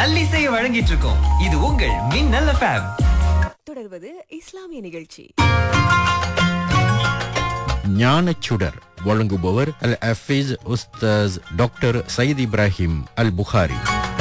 நல்லிசையை வழங்கிட்டு இருக்கோம் இது உங்கள் மின்னல் எஃப்எம் தொடர்வது இஸ்லாமிய நிகழ்ச்சி ஞானச்சுடர் வழங்குபவர் அல் அஃபீஸ் உஸ்தாஸ் டாக்டர் சயீத் இப்ராஹிம் அல் புகாரி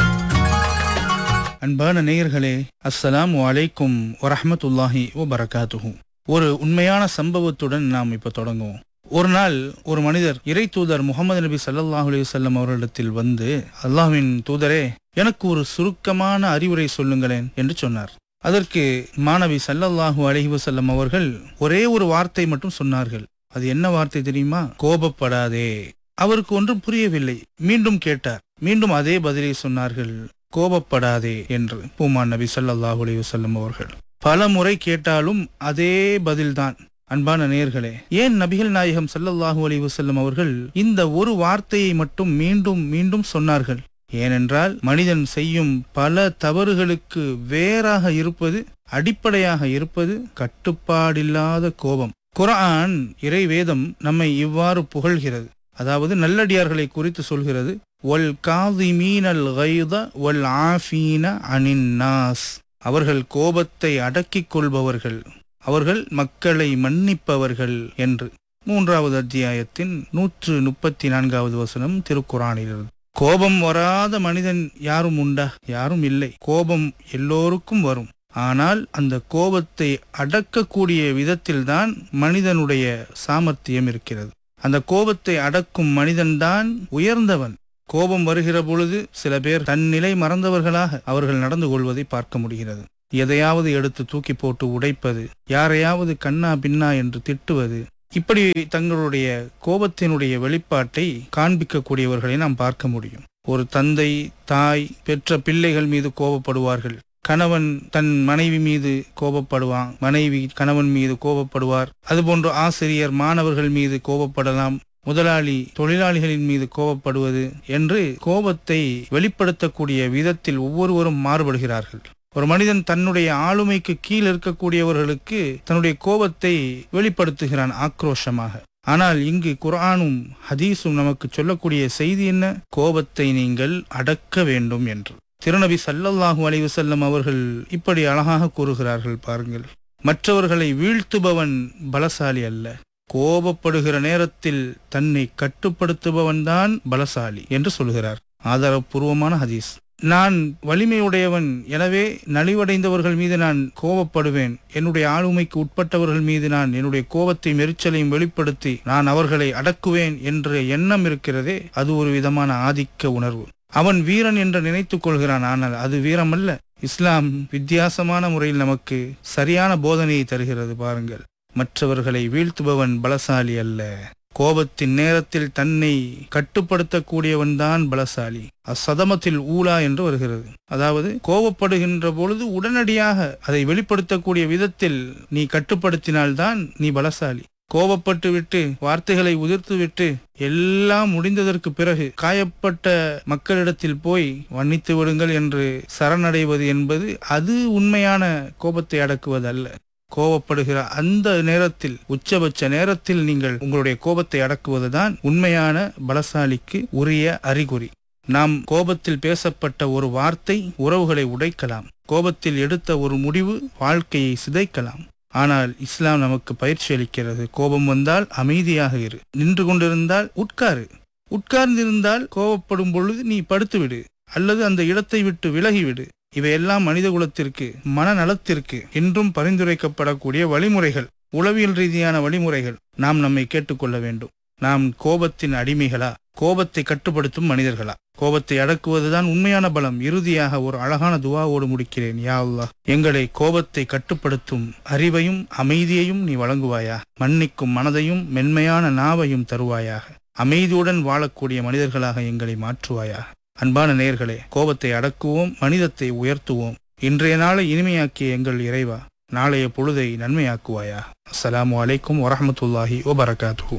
அன்பான நேயர்களே அஸ்ஸலாமு அலைக்கும் வரஹ்மத்துல்லாஹி வபரகாத்துஹு ஒரு உண்மையான சம்பவத்துடன் நாம் இப்ப தொடங்குவோம் ஒரு நாள் ஒரு மனிதர் இறை தூதர் முகமது நபி ஸல்லல்லாஹு அலைஹி வஸல்லம் அவர்களிடத்தில் வந்து அல்லாஹ்வின் தூதரே எனக்கு ஒரு சுருக்கமான அறிவுரை சொல்லுங்களேன் என்று சொன்னார் அதற்கு மாணவி ஸல்லல்லாஹு அலைஹி வஸல்லம் அவர்கள் ஒரே ஒரு வார்த்தை மட்டும் சொன்னார்கள் அது என்ன வார்த்தை தெரியுமா கோபப்படாதே அவருக்கு ஒன்றும் புரியவில்லை மீண்டும் கேட்டார் மீண்டும் அதே பதிலை சொன்னார்கள் கோபப்படாதே என்று பூமான் நபி ஸல்லல்லாஹு அலைஹி வஸல்லம் அவர்கள் பல முறை கேட்டாலும் அதே பதில்தான் அன்பான நேர்களே ஏன் நபிகள் நாயகம் ஸல்லல்லாஹு அலைஹி வஸல்லம் அவர்கள் இந்த ஒரு வார்த்தையை மட்டும் மீண்டும் மீண்டும் சொன்னார்கள் ஏனென்றால் மனிதன் செய்யும் பல தவறுகளுக்கு வேறாக இருப்பது அடிப்படையாக இருப்பது கட்டுப்பாடில்லாத கோபம் குர்ஆன் இறை வேதம் நம்மை இவ்வாறு புகழ்கிறது அதாவது நல்லடியார்களை குறித்து சொல்கிறது ஒல் காதிமீனல் கைத ஒல் ஆஃபீன அனின் நாஸ் அவர்கள் கோபத்தை அடக்கிக் கொள்பவர்கள் அவர்கள் மக்களை மன்னிப்பவர்கள் என்று மூன்றாவது அத்தியாயத்தின் நூற்று முப்பத்தி நான்காவது வசனம் திருக்குறானிலிருந்து கோபம் வராத மனிதன் யாரும் உண்டா யாரும் இல்லை கோபம் எல்லோருக்கும் வரும் ஆனால் அந்த கோபத்தை அடக்கக்கூடிய விதத்தில்தான் மனிதனுடைய சாமர்த்தியம் இருக்கிறது அந்த கோபத்தை அடக்கும் மனிதன்தான் உயர்ந்தவன் கோபம் வருகிற பொழுது சில பேர் தன் நிலை மறந்தவர்களாக அவர்கள் நடந்து கொள்வதை பார்க்க முடிகிறது எதையாவது எடுத்து தூக்கி போட்டு உடைப்பது யாரையாவது கண்ணா பின்னா என்று திட்டுவது இப்படி தங்களுடைய கோபத்தினுடைய வெளிப்பாட்டை காண்பிக்கக்கூடியவர்களை நாம் பார்க்க முடியும் ஒரு தந்தை தாய் பெற்ற பிள்ளைகள் மீது கோபப்படுவார்கள் கணவன் தன் மனைவி மீது கோபப்படுவான் மனைவி கணவன் மீது கோபப்படுவார் அதுபோன்று ஆசிரியர் மாணவர்கள் மீது கோபப்படலாம் முதலாளி தொழிலாளிகளின் மீது கோபப்படுவது என்று கோபத்தை வெளிப்படுத்தக்கூடிய விதத்தில் ஒவ்வொருவரும் மாறுபடுகிறார்கள் ஒரு மனிதன் தன்னுடைய ஆளுமைக்கு கீழ் இருக்கக்கூடியவர்களுக்கு தன்னுடைய கோபத்தை வெளிப்படுத்துகிறான் ஆக்ரோஷமாக ஆனால் இங்கு குர்ஆனும் ஹதீஸும் நமக்கு சொல்லக்கூடிய செய்தி என்ன கோபத்தை நீங்கள் அடக்க வேண்டும் என்று திருநபி சல்லல்லாஹு அலைஹி வஸல்லம் அவர்கள் இப்படி அழகாக கூறுகிறார்கள் பாருங்கள் மற்றவர்களை வீழ்த்துபவன் பலசாலி அல்ல கோபப்படுகிற நேரத்தில் தன்னை கட்டுப்படுத்துபவன்தான் பலசாலி என்று சொல்கிறார் ஆதாரபூர்வமான ஹதீஸ் நான் வலிமையுடையவன் எனவே நலிவடைந்தவர்கள் மீது நான் கோபப்படுவேன் என்னுடைய ஆளுமைக்கு உட்பட்டவர்கள் மீது நான் என்னுடைய கோபத்தை மெரிச்சலையும் வெளிப்படுத்தி நான் அவர்களை அடக்குவேன் என்ற எண்ணம் இருக்கிறதே அது ஒரு விதமான ஆதிக்க உணர்வு அவன் வீரன் என்று நினைத்துக் கொள்கிறான் ஆனால் அது வீரமல்ல இஸ்லாம் வித்தியாசமான முறையில் நமக்கு சரியான போதனையை தருகிறது பாருங்கள் மற்றவர்களை வீழ்த்துபவன் பலசாலி அல்ல கோபத்தின் நேரத்தில் தன்னை கட்டுப்படுத்தக்கூடியவன் தான் பலசாலி அசதமத்தில் ஊலா என்று வருகிறது அதாவது கோபப்படுகின்ற பொழுது உடனடியாக அதை வெளிப்படுத்தக்கூடிய விதத்தில் நீ கட்டுப்படுத்தினால்தான் நீ பலசாலி கோபப்பட்டு விட்டு வார்த்தைகளை உதிர்த்து விட்டு எல்லாம் முடிந்ததற்கு பிறகு காயப்பட்ட மக்களிடத்தில் போய் மன்னித்து விடுங்கள் என்று சரணடைவது என்பது அது உண்மையான கோபத்தை அடக்குவதல்ல கோபப்படுகிற அந்த நேரத்தில் உச்சபட்ச நேரத்தில் நீங்கள் உங்களுடைய கோபத்தை அடக்குவதுதான் உண்மையான பலசாலிக்கு உரிய அறிகுறி நாம் கோபத்தில் பேசப்பட்ட ஒரு வார்த்தை உறவுகளை உடைக்கலாம் கோபத்தில் எடுத்த ஒரு முடிவு வாழ்க்கையை சிதைக்கலாம் ஆனால் இஸ்லாம் நமக்கு பயிற்சி அளிக்கிறது கோபம் வந்தால் அமைதியாக இரு நின்று கொண்டிருந்தால் உட்காரு உட்கார்ந்திருந்தால் கோபப்படும் பொழுது நீ படுத்துவிடு அல்லது அந்த இடத்தை விட்டு விலகிவிடு இவையெல்லாம் மனித குலத்திற்கு மனநலத்திற்கு இன்றும் பரிந்துரைக்கப்படக்கூடிய வழிமுறைகள் உளவியல் ரீதியான வழிமுறைகள் நாம் நம்மை கேட்டுக்கொள்ள வேண்டும் நாம் கோபத்தின் அடிமைகளா கோபத்தை கட்டுப்படுத்தும் மனிதர்களா கோபத்தை அடக்குவதுதான் உண்மையான பலம் இறுதியாக ஒரு அழகான துவாவோடு முடிக்கிறேன் யா அல்லாஹ் எங்களை கோபத்தை கட்டுப்படுத்தும் அறிவையும் அமைதியையும் நீ வழங்குவாயா மன்னிக்கும் மனதையும் மென்மையான நாவையும் தருவாயாக அமைதியுடன் வாழக்கூடிய மனிதர்களாக எங்களை மாற்றுவாயாக அன்பான நேயர்களே கோபத்தை அடக்குவோம் மனிதத்தை உயர்த்துவோம் இன்றைய நாளை இனிமையாக்கிய எங்கள் இறைவா நாளைய பொழுதை நன்மையாக்குவாயா அஸ்ஸலாமு அலைக்கும் வரஹமத்துல்லாஹி வபரகாத்துஹு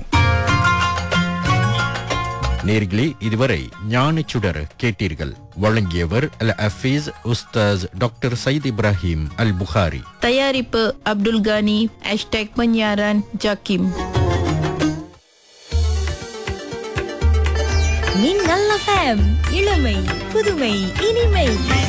நேர்களே இதுவரை ஞானச்சுடர் கேட்டீர்கள் வழங்கியவர் அல் அஃபீஸ் உஸ்தாஸ் டாக்டர் சயீத் இப்ராஹிம் அல் புகாரி தயாரிப்பு அப்துல் கானி ஹேஷ்டேக் பன்யாரான் ஜாக்கிம் மின்னல் எஃப்எம் இளமை புதுமை இனிமை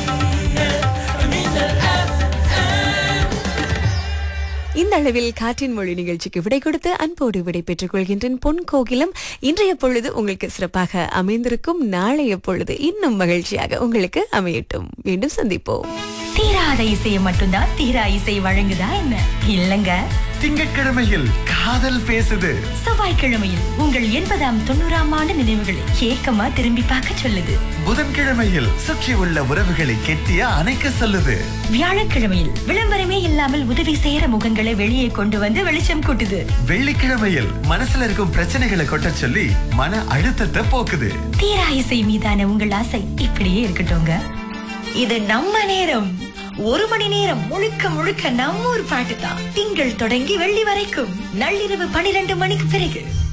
இந்த அளவில் காற்றின் மொழி நிகழ்ச்சிக்கு விடை கொடுத்து அன்போடு விடை பெற்றுக் கொள்கின்றேன் பொன் கோகிலம் இன்றைய பொழுது உங்களுக்கு சிறப்பாக அமைந்திருக்கும் நாளைய பொழுது இன்னும் மகிழ்ச்சியாக உங்களுக்கு அமையட்டும் மீண்டும் சந்திப்போம் தீராத இசையை மட்டும்தான் தீரா இசை வழங்குதா என்ன இல்லங்க திங்கட்கிழமையில் காதல் பேசுது செவ்வாய்க்கிழமையில் உங்கள் எண்பதாம் தொண்ணூறாம் ஆண்டு நினைவுகளை ஏக்கமா திரும்பி பார்க்க சொல்லுது புதன்கிழமையில் சுற்றி உள்ள உறவுகளை கெட்டிய அணைக்க சொல்லுது வியாழக்கிழமையில் விளம்பரமே இல்லாமல் உதவி செய்யற முகங்களை வெளியே கொண்டு வந்து வெளிச்சம் கூட்டுது வெள்ளிக்கிழமையில் மனசுல இருக்கும் பிரச்சனைகளை கொட்ட சொல்லி மன அழுத்தத்தை போக்குது தீரா இசை மீதான உங்கள் ஆசை இப்படியே இருக்கட்டும்ங்க இது நம்ம நேரம் ஒரு மணி நேரம் முழுக்க முழுக்க நம்ம ஊர் பாட்டு தான் திங்கள் தொடங்கி வெள்ளி வரைக்கும் நள்ளிரவு பனிரெண்டு மணிக்கு பிறகு